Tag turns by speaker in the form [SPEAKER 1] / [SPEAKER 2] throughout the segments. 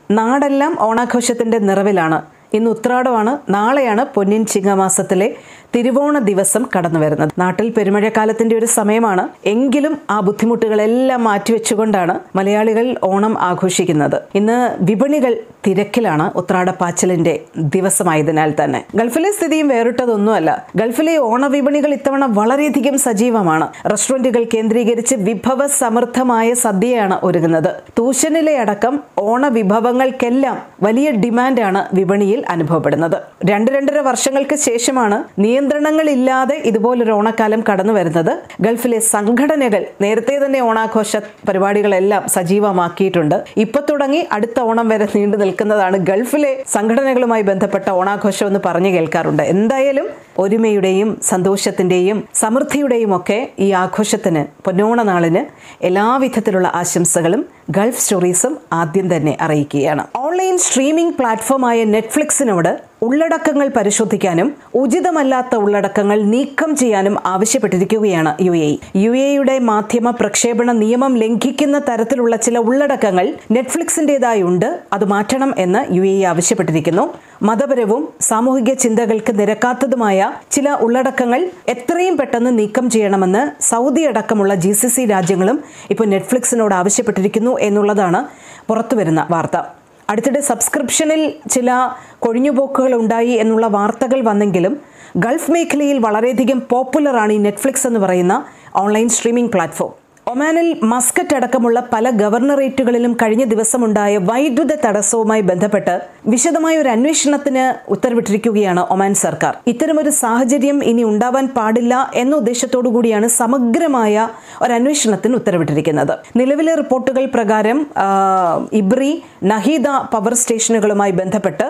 [SPEAKER 1] നാടെല്ലാം ഓണാഘോഷത്തിന്റെ നിറവിലാണ് ഇന്ന് ഉത്രാടമാണ് നാളെയാണ് പൊന്നിൻ ചിങ്ങമാസത്തിലെ തിരുവോണ ദിവസം കടന്നു വരുന്നത് നാട്ടിൽ പെരുമഴക്കാലത്തിന്റെ ഒരു സമയമാണ് എങ്കിലും ആ ബുദ്ധിമുട്ടുകളെല്ലാം മാറ്റിവെച്ചുകൊണ്ടാണ് മലയാളികൾ ഓണം ആഘോഷിക്കുന്നത് ഇന്ന് വിപണികൾ തിരക്കിലാണ് ഉത്രാടപ്പാച്ചിലിന്റെ ദിവസമായതിനാൽ തന്നെ ഗൾഫിലെ സ്ഥിതിയും വേറിട്ടതൊന്നുമല്ല ഗൾഫിലെ ഓണവിപണികൾ ഇത്തവണ വളരെയധികം സജീവമാണ് റെസ്റ്റോറന്റുകൾ കേന്ദ്രീകരിച്ച് വിഭവ സമൃദ്ധമായ സദ്യയാണ് ഒരുങ്ങുന്നത് തൂശനിലെ അടക്കം ഓണ വിഭവങ്ങൾക്കെല്ലാം വലിയ ഡിമാൻഡാണ് വിപണിയിൽ അനുഭവപ്പെടുന്നത് രണ്ട് രണ്ടര വർഷങ്ങൾക്ക് ശേഷമാണ് നിയന്ത്രണങ്ങളില്ലാതെ ഇതുപോലൊരു ഓണക്കാലം കടന്നു വരുന്നത് ഗൾഫിലെ സംഘടനകൾ നേരത്തെ തന്നെ ഓണാഘോഷ പരിപാടികളെല്ലാം സജീവമാക്കിയിട്ടുണ്ട് ഇപ്പൊ തുടങ്ങി അടുത്ത ഓണം വരെ നീണ്ടു നിൽക്കുന്നതാണ് ഗൾഫിലെ സംഘടനകളുമായി ബന്ധപ്പെട്ട ഓണാഘോഷം എന്ന് പറഞ്ഞു കേൾക്കാറുണ്ട് എന്തായാലും ഒരുമയുടെയും സന്തോഷത്തിന്റെയും സമൃദ്ധിയുടെയും ഒക്കെ ഈ ആഘോഷത്തിന് പൊന്നോണ നാളിന് എല്ലാവിധത്തിലുള്ള ആശംസകളും ഗൾഫ് സ്റ്റോറീസും ആദ്യം തന്നെ അറിയിക്കുകയാണ് ഓൺലൈൻ സ്ട്രീമിംഗ് പ്ലാറ്റ്ഫോമായ നെറ്റ്ഫ്ലിക്സിനോട് ഉള്ളടക്കങ്ങൾ പരിശോധിക്കാനും ഉചിതമല്ലാത്ത ഉള്ളടക്കങ്ങൾ നീക്കം ചെയ്യാനും ആവശ്യപ്പെട്ടിരിക്കുകയാണ് യു എ യു എയുടെ മാധ്യമ പ്രക്ഷേപണ നിയമം ലംഘിക്കുന്ന തരത്തിലുള്ള ചില ഉള്ളടക്കങ്ങൾ നെറ്റ്ഫ്ലിക്സിൻ്റെതായി ഉണ്ട് അത് മാറ്റണം എന്ന് യു എ ആവശ്യപ്പെട്ടിരിക്കുന്നു മതപരവും സാമൂഹിക ചിന്തകൾക്ക് നിരക്കാത്തതുമായ ചില ഉള്ളടക്കങ്ങൾ എത്രയും പെട്ടെന്ന് നീക്കം ചെയ്യണമെന്ന് സൗദി അടക്കമുള്ള ജി സി സി രാജ്യങ്ങളും ഇപ്പോൾ നെറ്റ്ഫ്ലിക്സിനോട് ആവശ്യപ്പെട്ടിരിക്കുന്നു എന്നുള്ളതാണ് പുറത്തുവരുന്ന വാർത്ത അടുത്തിടെ സബ്സ്ക്രിപ്ഷനിൽ ചില കൊഴിഞ്ഞുപോക്കുകൾ ഉണ്ടായി എന്നുള്ള വാർത്തകൾ വന്നെങ്കിലും ഗൾഫ് മേഖലയിൽ വളരെയധികം പോപ്പുലറാണ് ഈ നെറ്റ്ഫ്ലിക്സ് എന്ന് പറയുന്ന ഓൺലൈൻ സ്ട്രീമിംഗ് പ്ലാറ്റ്ഫോം ഒമാനിൽ മസ്കറ്റ് അടക്കമുള്ള പല ഗവർണറേറ്റുകളിലും കഴിഞ്ഞ ദിവസമുണ്ടായ വൈദ്യുത തടസ്സവുമായി ബന്ധപ്പെട്ട് വിശദമായ ഒരു അന്വേഷണത്തിന് ഉത്തരവിട്ടിരിക്കുകയാണ് ഒമാൻ സർക്കാർ ഇത്തരമൊരു സാഹചര്യം ഇനി ഉണ്ടാവാൻ പാടില്ല എന്ന ഉദ്ദേശത്തോടു കൂടിയാണ് സമഗ്രമായ ഒരു അന്വേഷണത്തിന് ഉത്തരവിട്ടിരിക്കുന്നത് നിലവിലെ റിപ്പോർട്ടുകൾ പ്രകാരം ആ, ഇബ്രി നഹീദ പവർ സ്റ്റേഷനുകളുമായി ബന്ധപ്പെട്ട്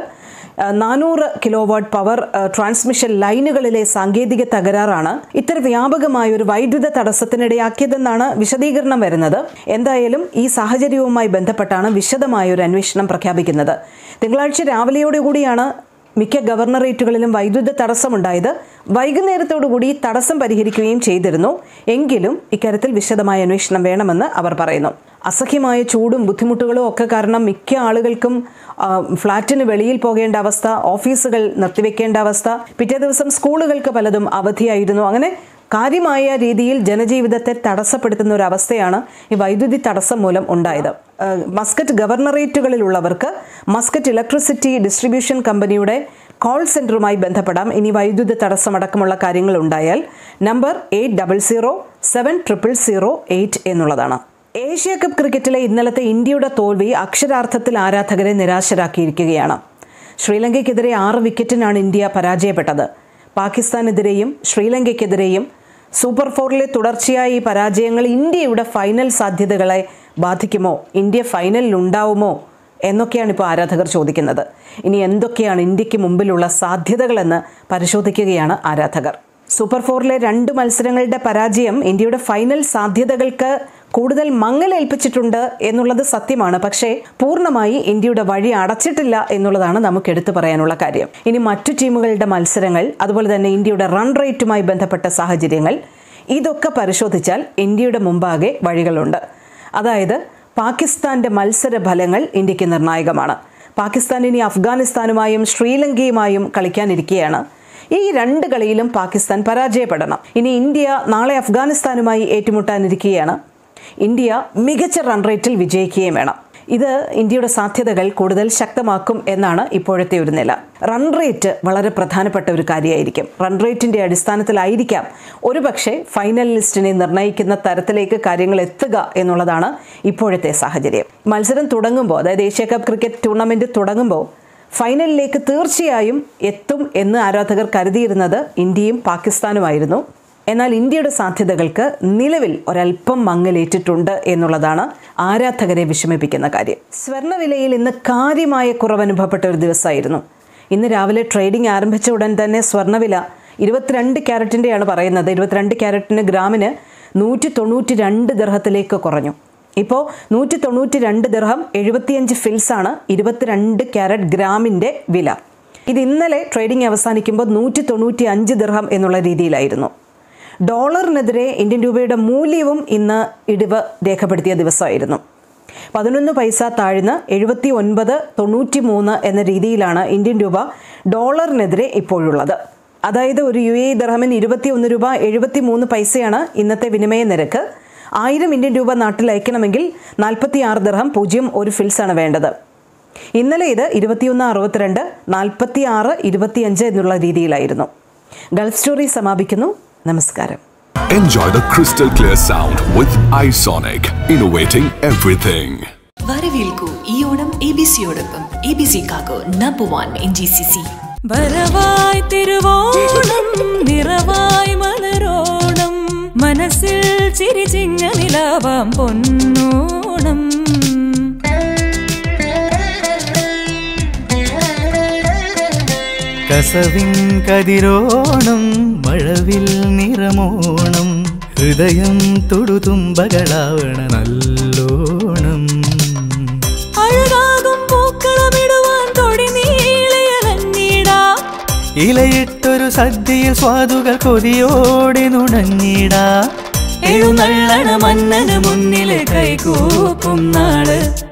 [SPEAKER 1] നാനൂറ് കിലോ വാട്ട് പവർ ട്രാൻസ്മിഷൻ ലൈനുകളിലെ സാങ്കേതിക തകരാറാണ് ഇത്തരം വ്യാപകമായ ഒരു വൈദ്യുത തടസ്സത്തിനിടയാക്കിയതെന്നാണ് വിശദീകരണം വരുന്നത് എന്തായാലും ഈ സാഹചര്യവുമായി ബന്ധപ്പെട്ടാണ് വിശദമായ ഒരു അന്വേഷണം പ്രഖ്യാപിക്കുന്നത് തിങ്കളാഴ്ച രാവിലെയോടുകൂടിയാണ് മിക്ക ഗവർണറേറ്റുകളിലും വൈദ്യുത തടസ്സമുണ്ടായത് വൈകുന്നേരത്തോടുകൂടി തടസ്സം പരിഹരിക്കുകയും ചെയ്തിരുന്നു എങ്കിലും ഇക്കാര്യത്തിൽ വിശദമായ അന്വേഷണം വേണമെന്ന് അവർ പറയുന്നു അസഹ്യമായ ചൂടും ബുദ്ധിമുട്ടുകളും ഒക്കെ കാരണം മിക്ക ആളുകൾക്കും ആ, ഫ്ലാറ്റിന് വെളിയിൽ പോകേണ്ട അവസ്ഥ ഓഫീസുകൾ നിർത്തിവെക്കേണ്ട അവസ്ഥ പിറ്റേ ദിവസം സ്കൂളുകൾക്ക് പലതും അവധിയായിരുന്നു അങ്ങനെ കാര്യമായ രീതിയിൽ ജനജീവിതത്തെ തടസ്സപ്പെടുത്തുന്ന ഒരു അവസ്ഥയാണ് ഈ വൈദ്യുതി തടസ്സം മൂലം ഉണ്ടായത് ആ, മസ്കറ്റ് ഗവർണറേറ്റുകളിലുള്ളവർക്ക് മസ്കറ്റ് ഇലക്ട്രിസിറ്റി ഡിസ്ട്രിബ്യൂഷൻ കമ്പനിയുടെ കോൾ സെന്ററുമായി ബന്ധപ്പെടാം ഇനി വൈദ്യുതി തടസ്സമടക്കമുള്ള കാര്യങ്ങൾ ഉണ്ടായാൽ number eight double zero seven triple zero eight എന്നുള്ളതാണ് ഏഷ്യ കപ്പ് ക്രിക്കറ്റിലെ ഇന്നലത്തെ ഇന്ത്യയുടെ തോൽവി അക്ഷരാർത്ഥത്തിൽ ആരാധകരെ നിരാശരാക്കിയിരിക്കുകയാണ് ശ്രീലങ്കയ്ക്കെതിരെ ആറ് വിക്കറ്റിനാണ് ഇന്ത്യ പരാജയപ്പെട്ടത് പാകിസ്ഥാനെതിരെയും ശ്രീലങ്കയ്ക്കെതിരെയും സൂപ്പർ ഫോറിലെ തുടർച്ചയായ ഈ പരാജയങ്ങൾ ഇന്ത്യയുടെ ഫൈനൽ സാധ്യതകളെ ബാധിക്കുമോ ഇന്ത്യ ഫൈനലിൽ ഉണ്ടാവുമോ എന്നൊക്കെയാണ് ഇപ്പോൾ ആരാധകർ ചോദിക്കുന്നത് ഇനി എന്തൊക്കെയാണ് ഇന്ത്യക്ക് മുമ്പിലുള്ള സാധ്യതകളെന്ന് പരിശോധിക്കുകയാണ് ആരാധകർ സൂപ്പർ ഫോറിലെ രണ്ട് മത്സരങ്ങളുടെ പരാജയം ഇന്ത്യയുടെ ഫൈനൽ സാധ്യതകൾക്ക് കൂടുതൽ മങ്ങലേൽപ്പിച്ചിട്ടുണ്ട് എന്നുള്ളത് സത്യമാണ് പക്ഷേ പൂർണ്ണമായി ഇന്ത്യയുടെ വഴി അടച്ചിട്ടില്ല എന്നുള്ളതാണ് നമുക്ക് എടുത്തു പറയാനുള്ള കാര്യം ഇനി മറ്റു ടീമുകളുടെ മത്സരങ്ങൾ അതുപോലെ തന്നെ ഇന്ത്യയുടെ റൺ റേറ്റുമായി ബന്ധപ്പെട്ട സാഹചര്യങ്ങൾ ഇതൊക്കെ പരിശോധിച്ചാൽ ഇന്ത്യയുടെ മുമ്പാകെ വഴികളുണ്ട് അതായത് പാകിസ്ഥാന്റെ മത്സര ഫലങ്ങൾ ഇന്ത്യക്ക് നിർണായകമാണ് പാകിസ്ഥാൻ ഇനി അഫ്ഗാനിസ്ഥാനുമായും ശ്രീലങ്കയുമായും കളിക്കാനിരിക്കുകയാണ് ഈ രണ്ട് കളിയിലും പാകിസ്ഥാൻ പരാജയപ്പെടണം ഇനി ഇന്ത്യ നാളെ അഫ്ഗാനിസ്ഥാനുമായി ഏറ്റുമുട്ടാനിരിക്കുകയാണ് ഇന്ത്യ മികച്ച റൺ റേറ്റിൽ വിജയിക്കുകയും വേണം ഇത് ഇന്ത്യയുടെ സാധ്യതകൾ കൂടുതൽ ശക്തമാക്കും എന്നാണ് ഇപ്പോഴത്തെ ഒരു നില റൺ റേറ്റ് വളരെ പ്രധാനപ്പെട്ട ഒരു കാര്യമായിരിക്കും റൺ റേറ്റിന്റെ അടിസ്ഥാനത്തിലായിരിക്കാം ഒരുപക്ഷെ ഫൈനൽ ലിസ്റ്റിനെ നിർണ്ണയിക്കുന്ന തരത്തിലേക്ക് കാര്യങ്ങൾ എത്തുക എന്നുള്ളതാണ് ഇപ്പോഴത്തെ സാഹചര്യം മത്സരം തുടങ്ങുമ്പോൾ അതായത് ഏഷ്യ കപ്പ് ക്രിക്കറ്റ് ടൂർണമെന്റ് തുടങ്ങുമ്പോൾ ഫൈനലിലേക്ക് തീർച്ചയായും എത്തും എന്ന് ആരാധകർ കരുതിയിരുന്നത് ഇന്ത്യയും പാകിസ്ഥാനുമായിരുന്നു എന്നാൽ ഇന്ത്യയുടെ സാധ്യതകൾക്ക് നിലവിൽ ഒരല്പം മങ്ങലേറ്റിട്ടുണ്ട് എന്നുള്ളതാണ് ആരാധകരെ വിഷമിപ്പിക്കുന്ന കാര്യം സ്വർണ്ണവിലയിൽ ഇന്ന് കാര്യമായ കുറവ് അനുഭവപ്പെട്ട ഒരു ദിവസമായിരുന്നു ഇന്ന് രാവിലെ ട്രേഡിംഗ് ആരംഭിച്ച ഉടൻ തന്നെ സ്വർണ്ണവില ഇരുപത്തിരണ്ട് ക്യാരറ്റിൻ്റെയാണ് പറയുന്നത് ഇരുപത്തിരണ്ട് ക്യാരറ്റിന് ഗ്രാമിന് നൂറ്റി തൊണ്ണൂറ്റി രണ്ട് ദർഹത്തിലേക്ക് കുറഞ്ഞു ഇപ്പോൾ നൂറ്റി തൊണ്ണൂറ്റി രണ്ട് ദിർഹം എഴുപത്തിയഞ്ച് ഫിൽസാണ് ഇരുപത്തിരണ്ട് ക്യാരറ്റ് ഗ്രാമിൻ്റെ വില ഇത് ഇന്നലെ ട്രേഡിംഗ് അവസാനിക്കുമ്പോൾ നൂറ്റി തൊണ്ണൂറ്റി അഞ്ച് ദിർഹം എന്നുള്ള രീതിയിലായിരുന്നു ഡോളറിനെതിരെ ഇന്ത്യൻ രൂപയുടെ മൂല്യവും ഇന്ന് ഇടിവ് രേഖപ്പെടുത്തിയ ദിവസമായിരുന്നു പതിനൊന്ന് പൈസ താഴ്ന്ന് എഴുപത്തി ഒൻപത് തൊണ്ണൂറ്റി മൂന്ന് എന്ന രീതിയിലാണ് ഇന്ത്യൻ രൂപ ഡോളറിനെതിരെ ഇപ്പോഴുള്ളത് അതായത് ഒരു യു എ ദർഹമിന് ഇരുപത്തി ഒന്ന് രൂപ എഴുപത്തി മൂന്ന് പൈസയാണ് ഇന്നത്തെ വിനിമയ നിരക്ക് ആയിരം ഇന്ത്യൻ രൂപ നാട്ടിൽ അയക്കണമെങ്കിൽ നാൽപ്പത്തി ആറ് ദർഹം പൂജ്യം ഒരു ഫിൽസാണ് വേണ്ടത് ഇന്നലെ ഇത് ഇരുപത്തിയൊന്ന് അറുപത്തിരണ്ട് നാൽപ്പത്തി ആറ് ഇരുപത്തിയഞ്ച് എന്നുള്ള രീതിയിലായിരുന്നു ഗൾഫ് സ്റ്റോറി സമാപിക്കുന്നു നമസ്കാരം
[SPEAKER 2] Enjoy the crystal clear sound with iSonic, innovating everything.
[SPEAKER 3] വരവേൽക്കൂ ഈ ഓണം എ ബി സിയോടൊപ്പം എ ബി സി കാക്കോ number one N G C C
[SPEAKER 4] വരവായി തിരുവോണം നിറവായി മലരോണം മനസ്സിൽ ചിരി ചിങ്ങ നിലാവാം പൊന്നോണം
[SPEAKER 5] കസവിൻ കതിരോണം മഴവിൽ നിറമോണം ഹൃദയം തൊടുതുമ്പകളാവണ നല്ലോണം
[SPEAKER 4] അഴകാകും പൂക്കളമിടുവാൻ തൊടി നീളയലഞ്ഞിടാ
[SPEAKER 5] ഇലയിട്ടൊരു സദ്യയിൽ സ്വാദുകൾ കൊതിയോടെ നുണഞ്ഞിടാ എഴുന്നള്ളണ മന്നന് മുന്നിലെ കൈകൂപ്പും നാള്